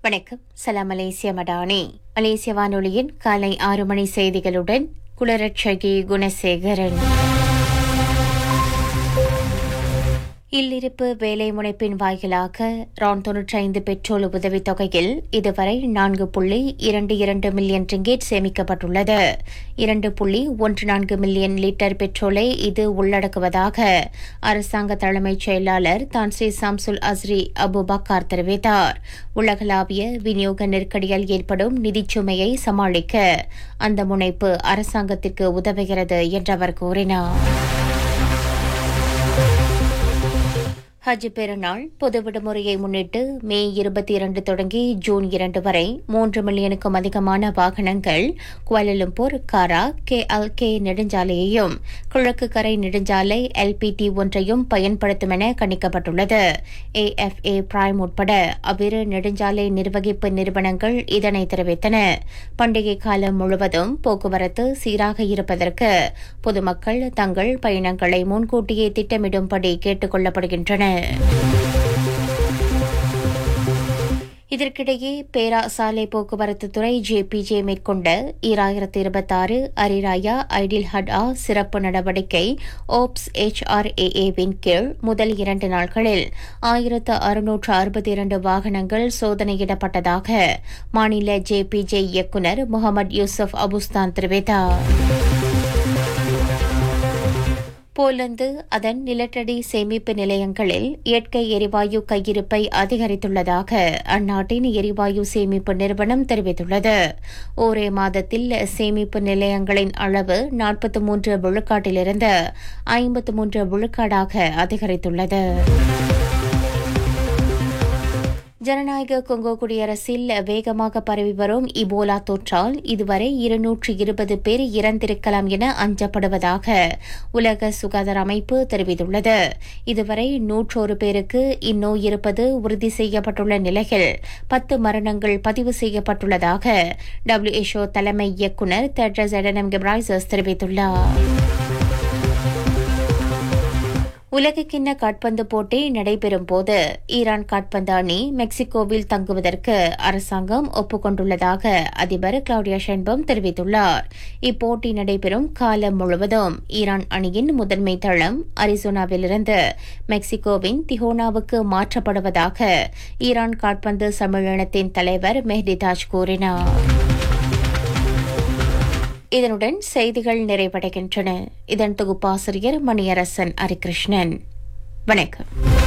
வணக்கம் சலாம் மலேசிய மடானி மலேசிய வானொலியின் காலை ஆறு மணி செய்திகளுடன் குளரட்சகி குணசேகரன் இல்லிருப்பு வேலை முனைப்பின் வாயிலாக ரான் தொன்னூற்றி ஐந்து பெட்ரோல் உதவித் தொகையில் இதுவரை நான்கு புள்ளி இரண்டு இரண்டு மில்லியன் ரிங்கேட் சேமிக்கப்பட்டுள்ளது இரண்டு புள்ளி ஒன்று நான்கு மில்லியன் லிட்டர் பெட்ரோலை இது உள்ளடக்குவதாக அரசாங்க தலைமைச் செயலாளர் தான்ஸ்ரீ சாம்சுல் அஸ்ரி அபு பக்கார் தெரிவித்தார் உலகளாவிய விநியோக நெருக்கடியால் ஏற்படும் நிதிச்சுமையை சமாளிக்க அந்த முனைப்பு அரசாங்கத்திற்கு உதவுகிறது என்று அவர் கூறினார் ஹஜ் பெருநாள் பொது விடுமுறையை முன்னிட்டு மே இருபத்தி இரண்டு தொடங்கி ஜூன் இரண்டு வரை மூன்று மில்லியனுக்கும் அதிகமான வாகனங்கள் குவாலலும்பூர் காரா கே எல் கே நெடுஞ்சாலையையும் கிழக்கு கரை நெடுஞ்சாலை எல்பிடி ஒன்றையும் பயன்படுத்தும் என கணிக்கப்பட்டுள்ளது ஏஎஃப்ஏ பிரைம் உட்பட அவ்விரு நெடுஞ்சாலை நிர்வகிப்பு நிறுவனங்கள் இதனை தெரிவித்தன பண்டிகை காலம் முழுவதும் போக்குவரத்து சீராக இருப்பதற்கு பொதுமக்கள் தங்கள் பயணங்களை முன்கூட்டியே திட்டமிடும்படி கேட்டுக் கொள்ளப்படுகின்றனர் இதற்கிடையே பேரா சாலை போக்குவரத்து துறை ஜேபிஜே மேற்கொண்ட ஈராயிரத்தி இருபத்தாறு அரிராயா ஐடில் ஹட் ஆ சிறப்பு நடவடிக்கை ஓப்ஸ் ஹெச்ஆர்ஏஏவின் கீழ் முதல் இரண்டு நாட்களில் ஆயிரத்து அறுநூற்று அறுபத்தி இரண்டு வாகனங்கள் சோதனையிடப்பட்டதாக மாநில ஜேபிஜே இயக்குநர் முகமது யூசுப் அபுஸ்தான் தெரிவித்தார் போலந்து அதன் நிலத்தடி சேமிப்பு நிலையங்களில் இயற்கை எரிவாயு கையிருப்பை அதிகரித்துள்ளதாக அந்நாட்டின் எரிவாயு சேமிப்பு நிறுவனம் தெரிவித்துள்ளது ஒரே மாதத்தில் சேமிப்பு நிலையங்களின் அளவு நாற்பத்தி மூன்று விழுக்காட்டிலிருந்து ஐம்பத்து மூன்று விழுக்காடாக அதிகரித்துள்ளது ஜனநாயக கொங்கோ குடியரசில் வேகமாக பரவி வரும் இபோலா தொற்றால் இதுவரை இருநூற்று இருபது பேர் இறந்திருக்கலாம் என அஞ்சப்படுவதாக உலக சுகாதார அமைப்பு தெரிவித்துள்ளது இதுவரை நூற்றோரு பேருக்கு இந்நோய் இருப்பது உறுதி செய்யப்பட்டுள்ள நிலையில் பத்து மரணங்கள் பதிவு செய்யப்பட்டுள்ளதாக டபிள்யூஎச்ஓ தலைமை இயக்குநர் தெட்ரஸ் எடனம் கெப்ரைசஸ் தெரிவித்துள்ளார் உலகக்கிண்ண காட்பந்து போட்டி நடைபெறும் போது ஈரான் காட்பந்து அணி மெக்சிகோவில் தங்குவதற்கு அரசாங்கம் ஒப்புக்கொண்டுள்ளதாக அதிபர் கிளவுடியா ஷென்பம் தெரிவித்துள்ளார் இப்போட்டி நடைபெறும் காலம் முழுவதும் ஈரான் அணியின் முதன்மை தளம் அரிசோனாவிலிருந்து மெக்சிகோவின் திஹோனாவுக்கு மாற்றப்படுவதாக ஈரான் காட்பந்து சம்மேளனத்தின் தலைவர் மெஹ்தி தாஜ் கூறினார் இதனுடன் செய்திகள் நிறைவடைகின்றன இதன் தொகுப்பாசிரியர் மணியரசன் ஹரிகிருஷ்ணன் வணக்கம்